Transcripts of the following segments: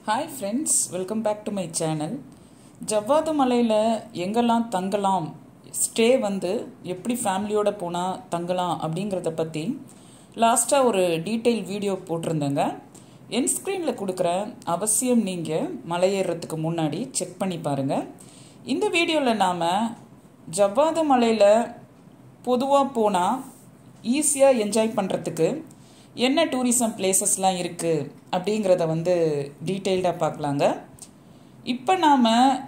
Hi friends welcome back to my channel Javadhu மலையில் எங்கெல்லாம் தங்கலாம் ஸ்டே வந்து எப்படி ஃபேமிலியோட போனால் தங்கலாம் அப்படிங்கிறத பற்றி லாஸ்ட்டாக ஒரு டீட்டெயில் வீடியோ போட்டிருந்தேங்க என் ஸ்க்ரீனில் கொடுக்குற அவசியம் நீங்கள் மலையேறதுக்கு முன்னாடி செக் பண்ணி பாருங்கள் இந்த வீடியோவில் நாம் ஜவ்வாது மலையில் பொதுவாக போனால் ஈஸியாக என்ஜாய் பண்ணுறதுக்கு என்ன டூரிசம் பிளேசஸ்லாம் இருக்குது அப்படிங்கிறத வந்து டீட்டெயில்டாக பார்க்கலாங்க இப்போ நாம்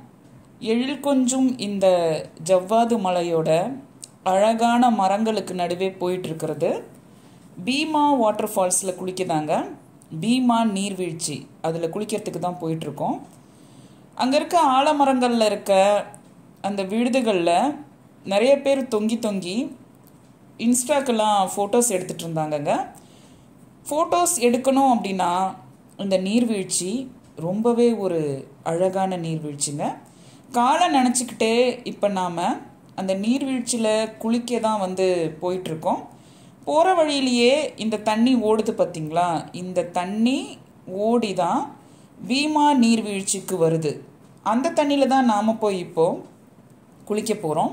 எழில் கொஞ்சம் இந்த ஜவ்வாது மலையோட அழகான மரங்களுக்கு நடுவே போயிட்டு இருக்கிறது பீமா வாட்டர் ஃபால்ஸில் குளிக்கதாங்க பீமா நீர்வீழ்ச்சி அதில் குளிக்கிறதுக்கு தான் போயிட்டுருக்கோம் அங்கே இருக்க ஆலமரங்களில் இருக்க அந்த விழுதுகளில் நிறைய பேர் தொங்கி தொங்கி இன்ஸ்டாக்கெல்லாம் ஃபோட்டோஸ் எடுத்துகிட்டு இருந்தாங்கங்க ஃபோட்டோஸ் எடுக்கணும் அப்படின்னா இந்த நீர்வீழ்ச்சி ரொம்பவே ஒரு அழகான நீர்வீழ்ச்சிங்க காலை நினச்சிக்கிட்டே இப்போ நாம் அந்த நீர்வீழ்ச்சியில் குளிக்க தான் வந்து போயிட்டுருக்கோம் போகிற வழியிலேயே இந்த தண்ணி ஓடுது பார்த்திங்களா இந்த தண்ணி ஓடி தான் பீமா நீர்வீழ்ச்சிக்கு வருது அந்த தண்ணியில் தான் நாம் போய் இப்போது குளிக்க போகிறோம்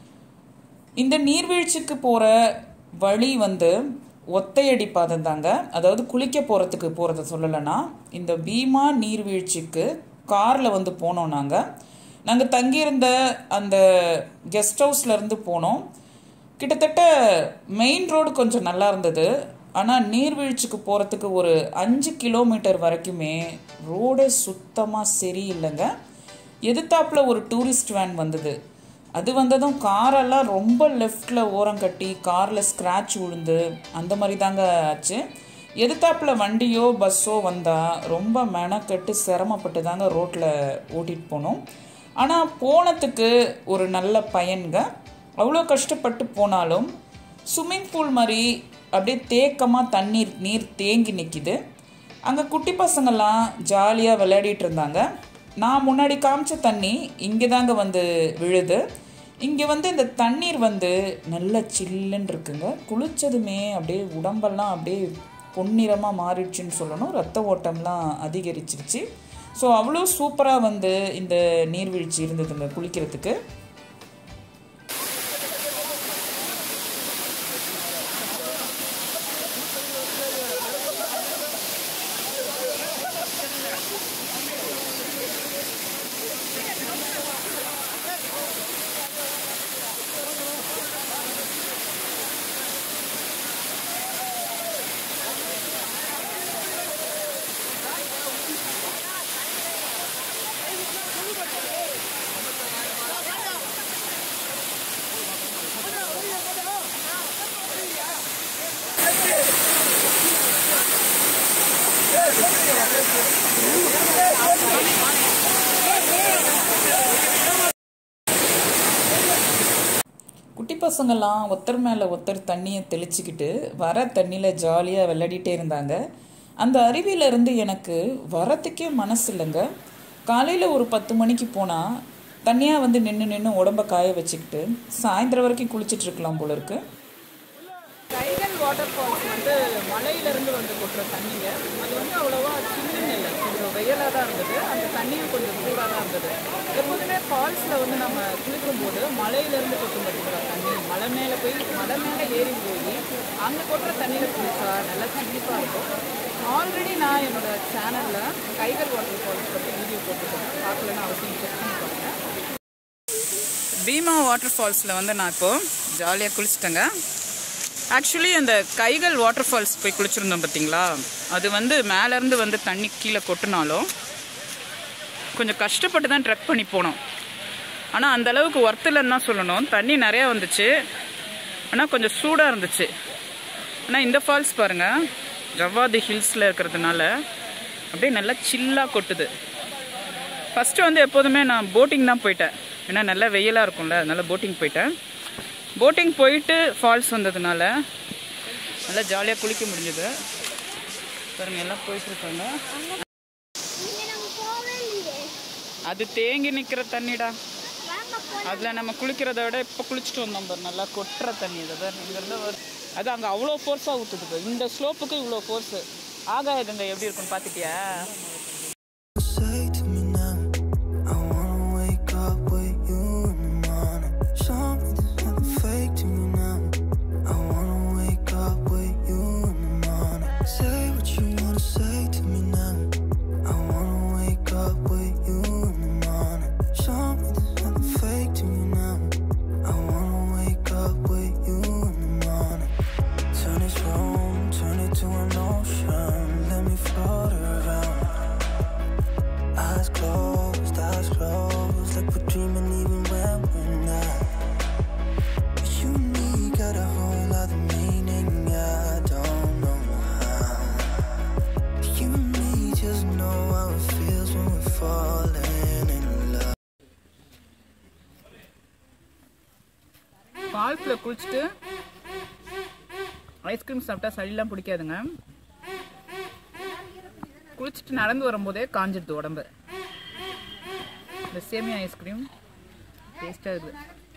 இந்த நீர்வீழ்ச்சிக்கு போகிற வழி வந்து ஒத்தையடி பாதம் தாங்க அதாவது குளிக்க போகிறதுக்கு போகிறத சொல்லலைன்னா இந்த பீமா நீர்வீழ்ச்சிக்கு காரில் வந்து போனோம் நாங்கள் நாங்கள் தங்கியிருந்த அந்த கெஸ்ட் ஹவுஸ்லேருந்து போனோம் கிட்டத்தட்ட மெயின் ரோடு கொஞ்சம் நல்லா இருந்தது ஆனால் நீர்வீழ்ச்சிக்கு போகிறதுக்கு ஒரு அஞ்சு கிலோமீட்டர் வரைக்குமே ரோடே சுத்தமாக சரியில்லைங்க எதிர்த்தாப்பில் ஒரு டூரிஸ்ட் வேன் வந்தது அது வந்ததும் காரெல்லாம் ரொம்ப லெஃப்டில் ஓரம் கட்டி காரில் ஸ்க்ராட்ச் விழுந்து அந்த மாதிரி தாங்க ஆச்சு எதிர்த்தாப்பில் வண்டியோ பஸ்ஸோ வந்தால் ரொம்ப மெனக்கெட்டு சிரமப்பட்டு தாங்க ரோட்டில் ஓட்டிகிட்டு போனோம் ஆனால் போனதுக்கு ஒரு நல்ல பயன்க அவ்வளோ கஷ்டப்பட்டு போனாலும் ஸ்விம்மிங் பூல் மாதிரி அப்படியே தேக்கமாக தண்ணீர் நீர் தேங்கி நிற்கிது அங்கே குட்டி பசங்கள்லாம் ஜாலியாக விளையாடிட்டு இருந்தாங்க நான் முன்னாடி காமிச்ச தண்ணி இங்கே தாங்க வந்து விழுது இங்கே வந்து இந்த தண்ணீர் வந்து நல்ல சில்லுன்னு இருக்குங்க குளித்ததுமே அப்படியே உடம்பெல்லாம் அப்படியே பொன்னிறமாக மாறிடுச்சுன்னு சொல்லணும் ரத்த ஓட்டம்லாம் அதிகரிச்சிருச்சு ஸோ அவ்வளோ சூப்பராக வந்து இந்த நீர்வீழ்ச்சி இருந்ததுங்க குளிக்கிறதுக்கு குட்டி பசங்கள்லாம் ஒருத்தர் மேலே ஒருத்தர் தண்ணியை தெளிச்சுக்கிட்டு வர தண்ணியில் ஜாலியாக விளையாடிட்டே இருந்தாங்க அந்த அருவியிலேருந்து எனக்கு வரத்துக்கே மனசு இல்லைங்க காலையில் ஒரு பத்து மணிக்கு போனால் தனியாக வந்து நின்று நின்று உடம்ப காய வச்சுக்கிட்டு சாயந்தரம் வரைக்கும் குளிச்சுட்டு இருக்கலாம் போல இருக்கு டைகல் வாட்டர் ஃபால்ஸ் வந்து மலையிலேருந்து வந்து கொட்டுற தண்ணிங்க அது வந்து அவ்வளோவா சில்லுன்னு இல்லை கொஞ்சம் வெயிலாக தான் இருந்தது அந்த தண்ணியும் கொஞ்சம் சூடாக தான் இருந்தது எப்போதுமே ஃபால்ஸில் வந்து நம்ம குளிக்கும்போது மலையிலேருந்து கொட்டும் பார்த்தீங்களா தண்ணி மலை மேலே போய் மலை மேலே ஏறி போய் அங்கே கொட்டுற தண்ணியில் குளிச்சா நல்லா சில்லிப்பாக இருக்கும் ஆல்ரெடி நான் என்னோட சேனலில் டைகர் வாட்டர் ஃபால்ஸ் பற்றி வீடியோ போட்டுருக்கேன் பார்க்கலன்னு அவசியம் செக் பண்ணி பாருங்க பீமா வாட்டர் ஃபால்ஸில் வந்து நான் இப்போது ஜாலியாக குளிச்சிட்டேங்க ஆக்சுவலி அந்த கைகள் வாட்டர் ஃபால்ஸ் போய் குளிச்சிருந்தோம் பார்த்தீங்களா அது வந்து மேலேருந்து வந்து தண்ணி கீழே கொட்டினாலும் கொஞ்சம் கஷ்டப்பட்டு தான் ட்ரெக் பண்ணி போனோம் ஆனால் அந்த அளவுக்கு ஒர்த்துலன்னு தான் சொல்லணும் தண்ணி நிறையா வந்துச்சு ஆனால் கொஞ்சம் சூடாக இருந்துச்சு ஆனால் இந்த ஃபால்ஸ் பாருங்கள் ஜவ்வாது ஹில்ஸில் இருக்கிறதுனால அப்படியே நல்லா சில்லாக கொட்டுது ஃபஸ்ட்டு வந்து எப்போதுமே நான் போட்டிங் தான் போயிட்டேன் ஏன்னா நல்லா வெயிலாக இருக்கும்ல அதனால போட்டிங் போயிட்டேன் போட்டிங் போயிட்டு ஃபால்ஸ் வந்ததுனால நல்லா ஜாலியாக குளிக்க முடிஞ்சது பாருங்க எல்லாம் போயிட்டுருக்காங்க அது தேங்கி நிற்கிற தண்ணிடா அதில் நம்ம குளிக்கிறத விட இப்போ குளிச்சுட்டு வந்தோம் பாரு நல்லா கொட்டுற தண்ணி இது பாரு இங்கேருந்து வருது அது அங்கே அவ்வளோ ஃபோர்ஸாக ஊற்றுது பாரு. இந்த ஸ்லோப்புக்கு இவ்வளோ ஃபோர்ஸு ஆகாய கங்கை எப்படி இருக்குன்னு பார்த்துட்டியா Say to me now, I wanna wake up with you in the morning. Show me there's nothing fake to me now. I wanna wake up with you in the morning. Say what you wanna say to me now. I wanna wake up with you in the morning. Show me there's nothing fake to me now. I wanna wake up with you in the morning. Turn this room, turn it to an ocean. Let me float around. Eyes closed, eyes closed, like we're dreaming even when we're not. You and me got a whole other meaning, I don't know how. You and me just know how it feels when we're falling in love. ஃபால்ஸில் குளிச்சுட்டு ice cream சாப்பிட்டா சளிலாம் பிடிக்காதுங்க குளிச்சுட்டு நடந்து வரும்போதே காஞ்சிடுது உடம்பு இந்த சேமியா ice cream டேஸ்டாக இருக்குது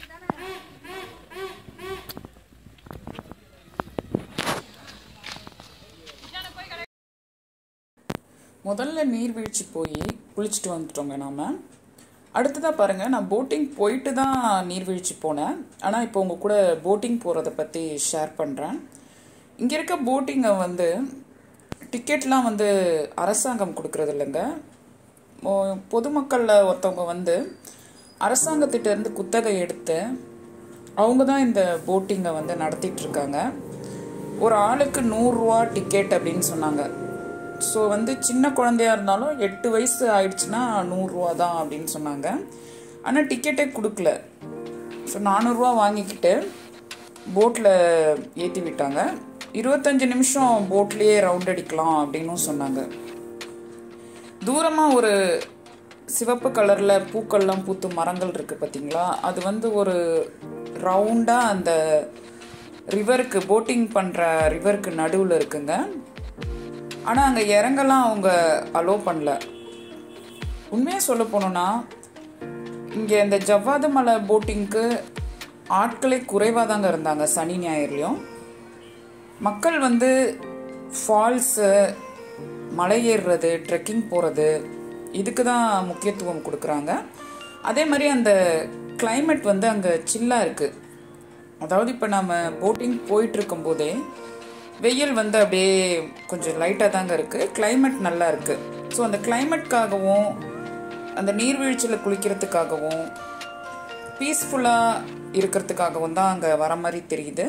முதல்ல நீர்வீழ்ச்சி போய் குளிச்சுட்டு வந்துட்டோங்க நாம அடுத்ததாக பாருங்கள் நான் போட்டிங் போயிட்டு தான் நீர்வீழ்ச்சி போனேன் ஆனால் இப்போ உங்கள் கூட போட்டிங் போகிறத பற்றி ஷேர் பண்ணுறேன் இங்கே இருக்க போட்டிங்கை வந்து டிக்கெட்லாம் வந்து அரசாங்கம் கொடுக்கறது இல்லைங்க மொ- பொதுமக்களில் ஒருத்தவங்க வந்து அரசாங்கத்திட்ட இருந்து குத்தகை எடுத்து அவங்க தான் இந்த போட்டிங்கை வந்து நடத்திட்டு இருக்காங்க ஒரு ஆளுக்கு நூறுரூவா டிக்கெட் அப்படின்னு சொன்னாங்க ஸோ வந்து சின்ன குழந்தையா இருந்தாலும் எட்டு வயசு ஆயிடுச்சுன்னா நூறுரூவா தான் அப்படின்னு சொன்னாங்க ஆனால் டிக்கெட்டே கொடுக்கல ஸோ நானூறுரூவா வாங்கிக்கிட்டு போட்டில் ஏற்றி விட்டாங்க இருபத்தஞ்சு நிமிஷம் போட்லேயே ரவுண்ட் அடிக்கலாம் அப்படின்னும் சொன்னாங்க தூரமாக ஒரு சிவப்பு கலரில் பூக்கள்லாம் பூத்து மரங்கள் இருக்குது பார்த்தீங்களா அது வந்து ஒரு ரவுண்டாக அந்த ரிவருக்கு போட்டிங் பண்ணுற ரிவருக்கு நடுவில் இருக்குங்க ஆனால் அங்கே இறங்கலாம் அவங்க அலோவ் பண்ணல உண்மையாக சொல்ல போனோன்னா இங்கே இந்த ஜவ்வாது மலை போட்டிங்க்கு ஆட்களே குறைவாக தாங்க இருந்தாங்க சனி ஞாயிறுலையும் மக்கள் வந்து ஃபால்ஸு மலை ஏறுறது ட்ரெக்கிங் போகிறது இதுக்கு தான் முக்கியத்துவம் கொடுக்குறாங்க அதே மாதிரி அந்த climate வந்து அங்கே சில்லாக இருக்குது அதாவது இப்போ நம்ம போட்டிங் போயிட்டு இருக்கும்போதே வெயில் வந்து அப்படியே கொஞ்சம் லைட்டாக தாங்க இருக்குது climate நல்லா இருக்குது ஸோ அந்த கிளைமேட்காகவும் அந்த நீர்வீழ்ச்சியில் குளிக்கிறதுக்காகவும் பீஸ்ஃபுல்லாக இருக்கிறதுக்காகவும் தான் அங்கே வர மாதிரி தெரியுது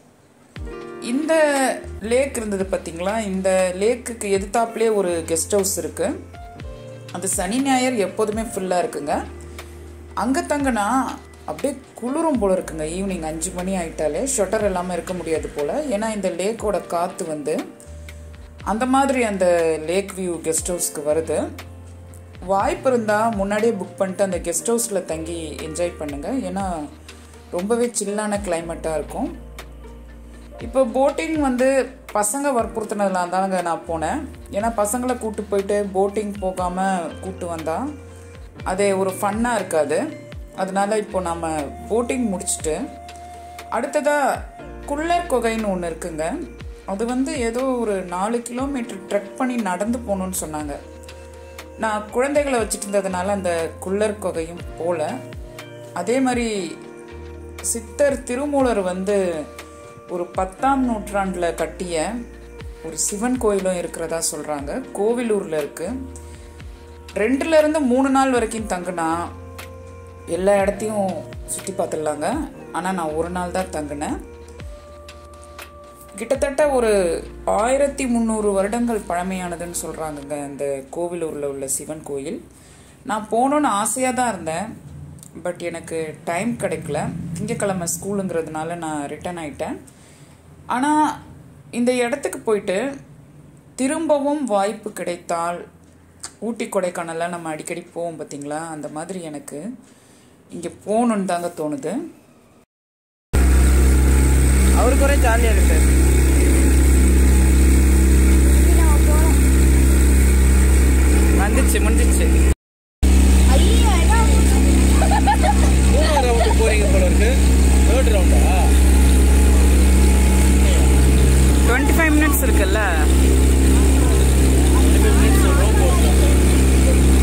இந்த லேக் இருந்தது பார்த்தீங்களா இந்த லேக்குக்கு எதிர்த்தாப்புலேயே ஒரு கெஸ்ட் ஹவுஸ் இருக்குது அது சனி ஞாயிறு எப்போதுமே ஃபுல்லாக இருக்குங்க அங்கே தங்கினா அப்படியே குளிரும் போல இருக்குங்க ஈவினிங் அஞ்சு மணி ஆயிட்டாலே ஷட்டர் இல்லாமல் இருக்க முடியாது போல் ஏன்னா இந்த லேக்கோட காற்று வந்து அந்த மாதிரி அந்த லேக் வியூ கெஸ்ட் ஹவுஸ்க்கு வருது வாய்ப்பு இருந்தால் முன்னாடியே புக் பண்ணிட்டு அந்த கெஸ்ட் ஹவுஸில் தங்கி என்ஜாய் பண்ணுங்கள் ஏன்னா ரொம்பவே சில்லான கிளைமேட்டாக இருக்கும் இப்போ போட்டிங் வந்து பசங்க வற்புறுத்தினதுலாம் தாங்க நான் போனேன் ஏன்னா பசங்களை கூட்டு போயிட்டு போட்டிங் போகாமல் கூட்டு வந்தா அது ஒரு ஃபன்னாக இருக்காது அதனால இப்போ நம்ம போட்டிங் முடிச்சுட்டு அடுத்ததாக குள்ளர் குகைன்னு ஒன்று இருக்குங்க அது வந்து ஏதோ ஒரு நாலு கிலோமீட்டர் ட்ரெக் பண்ணி நடந்து போகணுன்னு சொன்னாங்க நான் குழந்தைகளை வச்சுட்டு இருந்ததுனால அந்த குள்ளர் குகையும் போல அதே மாதிரி சித்தர் திருமூலர் வந்து ஒரு பத்தாம் நூற்றாண்டில் கட்டிய ஒரு சிவன் கோயிலும் இருக்கிறதா சொல்கிறாங்க கோவிலூரில் இருக்குது ரெண்டுல இருந்து மூணு நாள் வரைக்கும் தங்குனா எல்லா இடத்தையும் சுற்றி பார்த்துடலாங்க ஆனால் நான் ஒரு நாள் தான் தங்கினேன் கிட்டத்தட்ட ஒரு ஆயிரத்தி முந்நூறு வருடங்கள் பழமையானதுன்னு சொல்கிறாங்கங்க இந்த கோவிலூரில் உள்ள சிவன் கோயில் நான் போகணுன்னு ஆசையாக தான் இருந்தேன் பட் எனக்கு டைம் கிடைக்கல திங்கக்கிழமை ஸ்கூலுங்கிறதுனால நான் ரிட்டர்ன் ஆயிட்டேன் ஆனால் இந்த இடத்துக்கு போயிட்டு திரும்பவும் வாய்ப்பு கிடைத்தால் ஊட்டி கொடைக்கானல்லாம் நம்ம அடிக்கடி போவோம் பார்த்தீங்களா அந்த மாதிரி எனக்கு இங்கே போகணுன்னு தாங்க தோணுது அவருக்கு ஒரே ஜாலியாக இருக்கு வந்துச்சு முடிஞ்சிச்சு மூணாவது ரவுண்டு போறீங்க போல இருக்கு தேர்ட் ரவுண்டா டுவெண்ட்டி ஃபைவ் மினிட்ஸ் இருக்குல்ல மினிட்ஸ் ரவுண்ட்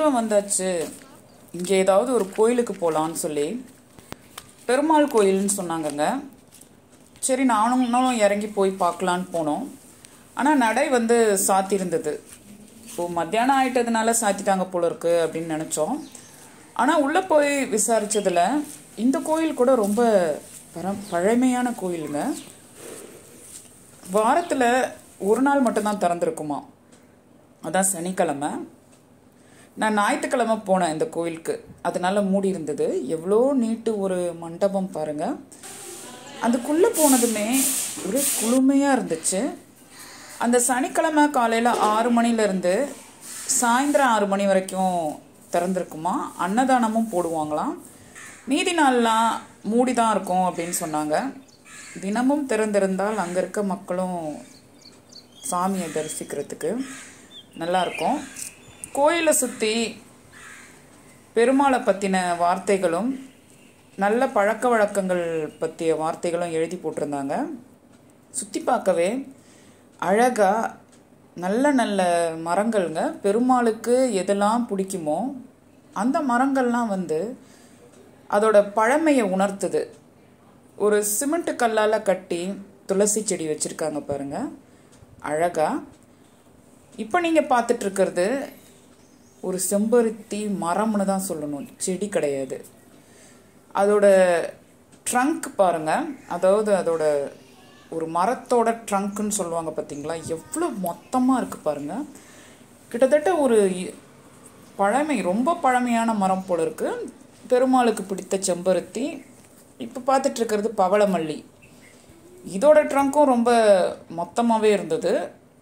தூரம் வந்தாச்சு இங்கே ஏதாவது ஒரு கோயிலுக்கு போகலான்னு சொல்லி பெருமாள் கோயில்னு சொன்னாங்கங்க சரி நானும் இன்னும் இறங்கி போய் பார்க்கலான்னு போனோம் ஆனால் நடை வந்து சாத்தியிருந்தது இப்போ மத்தியானம் ஆயிட்டதுனால சாத்திட்டாங்க போல இருக்கு அப்படின்னு நினச்சோம் ஆனால் உள்ளே போய் விசாரிச்சதுல இந்த கோயில் கூட ரொம்ப பர பழமையான கோயிலுங்க வாரத்தில் ஒரு நாள் மட்டும்தான் திறந்திருக்குமா அதான் சனிக்கிழமை நான் ஞாயிற்றுக்கிழமை போனேன் இந்த கோயிலுக்கு அதனால மூடி இருந்தது எவ்வளோ நீட்டு ஒரு மண்டபம் பாருங்க அதுக்குள்ளே போனதுமே ஒரே குளுமையாக இருந்துச்சு அந்த சனிக்கிழமை காலையில் ஆறு மணிலேருந்து சாயந்தரம் ஆறு மணி வரைக்கும் திறந்திருக்குமா அன்னதானமும் போடுவாங்களாம் மீதி நாள்லாம் மூடி தான் இருக்கும் அப்படின்னு சொன்னாங்க தினமும் திறந்திருந்தால் அங்கே இருக்க மக்களும் சாமியை தரிசிக்கிறதுக்கு நல்லா இருக்கும் கோயிலை சுற்றி பெருமாளை பற்றின வார்த்தைகளும் நல்ல பழக்க வழக்கங்கள் பற்றிய வார்த்தைகளும் எழுதி போட்டிருந்தாங்க சுற்றி பார்க்கவே அழகா நல்ல நல்ல மரங்கள்ங்க பெருமாளுக்கு எதெல்லாம் பிடிக்குமோ அந்த மரங்கள்லாம் வந்து அதோட பழமையை உணர்த்துது ஒரு சிமெண்ட் கல்லால் கட்டி துளசி செடி வச்சுருக்காங்க பாருங்க அழகா இப்போ நீங்கள் பார்த்துட்டு இருக்கிறது ஒரு செம்பருத்தி மரம்னு தான் சொல்லணும் செடி கிடையாது அதோட ட்ரங்க் பாருங்க அதாவது அதோட ஒரு மரத்தோட ட்ரங்க்குன்னு சொல்லுவாங்க பார்த்தீங்களா எவ்வளோ மொத்தமாக இருக்குது பாருங்க கிட்டத்தட்ட ஒரு இ- பழமை ரொம்ப பழமையான மரம் போல இருக்கு பெருமாளுக்கு பிடித்த செம்பருத்தி இப்போ பார்த்துட்டு இருக்கிறது பவளமல்லி இதோட ட்ரங்க்கும் ரொம்ப மொத்தமாகவே இருந்தது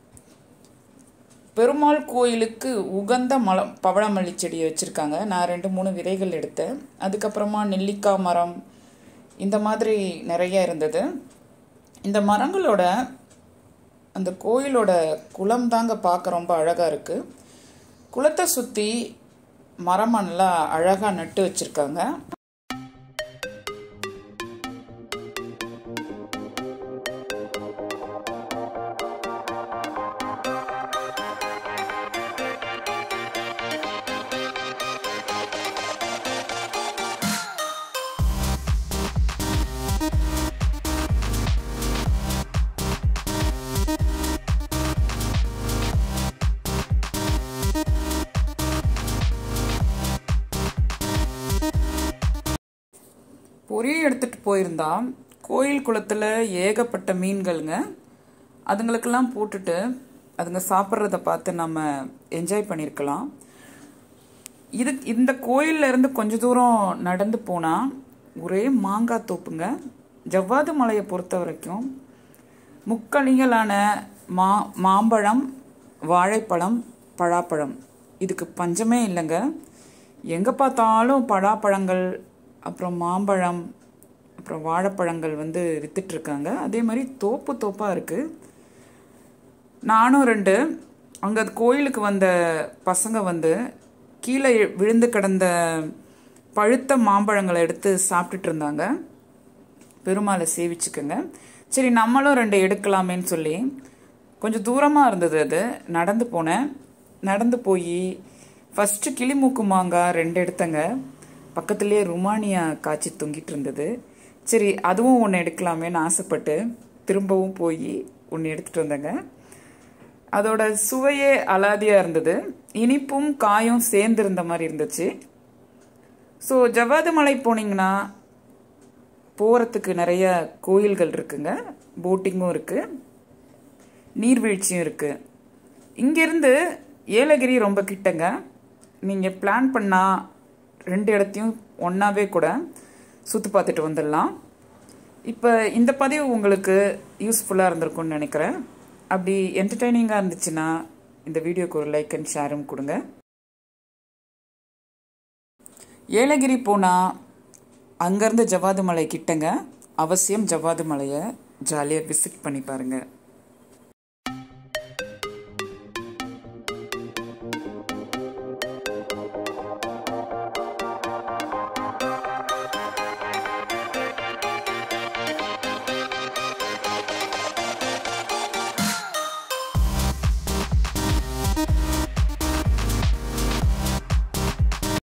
பெருமாள் கோயிலுக்கு உகந்த மலம் பவளமல்லி செடியை வச்சுருக்காங்க நான் ரெண்டு மூணு விதைகள் எடுத்தேன் அதுக்கப்புறமா நெல்லிக்காய் மரம் இந்த மாதிரி நிறைய இருந்தது இந்த மரங்களோட அந்த கோயிலோட குளம் தாங்க பார்க்க ரொம்ப அழகாக இருக்குது குளத்தை சுற்றி மரம் நல்லா அழகாக நட்டு வச்சுருக்காங்க பொரிய எடுத்துட்டு போயிருந்தா கோயில் குளத்தில் ஏகப்பட்ட மீன்கள்ங்க அதுங்களுக்கெல்லாம் போட்டுட்டு அதுங்க சாப்பிட்றத பார்த்து நம்ம என்ஜாய் பண்ணியிருக்கலாம் இது இந்த கோயில்ல இருந்து கொஞ்ச தூரம் நடந்து போனால் ஒரே மாங்காய் தோப்புங்க ஜவ்வாது மலையை பொறுத்த வரைக்கும் முக்கணிகளான மா மாம்பழம் வாழைப்பழம் பழாப்பழம் இதுக்கு பஞ்சமே இல்லைங்க எங்கே பார்த்தாலும் பழாப்பழங்கள் அப்புறம் மாம்பழம் அப்புறம் வாழைப்பழங்கள் வந்து வித்துட்ருக்காங்க அதே மாதிரி தோப்பு தோப்பாக இருக்குது நானும் ரெண்டு அங்கே கோயிலுக்கு வந்த பசங்க வந்து கீழே விழுந்து கிடந்த பழுத்த மாம்பழங்களை எடுத்து சாப்பிட்டுட்டு இருந்தாங்க பெருமாளை சேவிச்சுக்கோங்க சரி நம்மளும் ரெண்டு எடுக்கலாமேன்னு சொல்லி கொஞ்சம் தூரமாக இருந்தது அது நடந்து போனேன் நடந்து போய் ஃபஸ்ட்டு கிளிமூக்கு மாங்காய் ரெண்டு எடுத்தங்க பக்கத்துலேயே ருமானியா காய்ச்சி தொங்கிட்டு இருந்தது சரி அதுவும் ஒன்று எடுக்கலாமேன்னு ஆசைப்பட்டு திரும்பவும் போய் ஒன்று எடுத்துகிட்டு வந்தேங்க அதோட சுவையே அலாதியாக இருந்தது இனிப்பும் காயும் சேர்ந்து இருந்த மாதிரி இருந்துச்சு ஸோ ஜவ்வாது மலை போனீங்கன்னா போகிறதுக்கு நிறைய கோயில்கள் இருக்குங்க போட்டிங்கும் இருக்குது நீர்வீழ்ச்சியும் இருக்குது இங்கேருந்து ஏலகிரி ரொம்ப கிட்டங்க நீங்கள் பிளான் பண்ணால் ரெண்டு இடத்தையும் ஒன்றாவே கூட சுற்றி பார்த்துட்டு வந்துடலாம் இப்போ இந்த பதிவு உங்களுக்கு யூஸ்ஃபுல்லாக இருந்திருக்கும்னு நினைக்கிறேன் அப்படி என்டர்டைனிங்காக இருந்துச்சுன்னா இந்த வீடியோக்கு ஒரு லைக் அண்ட் ஷேரும் கொடுங்க ஏலகிரி போனால் அங்கேருந்து ஜவ்வாது மலை கிட்டங்க அவசியம் ஜவ்வாது மலையை ஜாலியாக விசிட் பண்ணி பாருங்கள்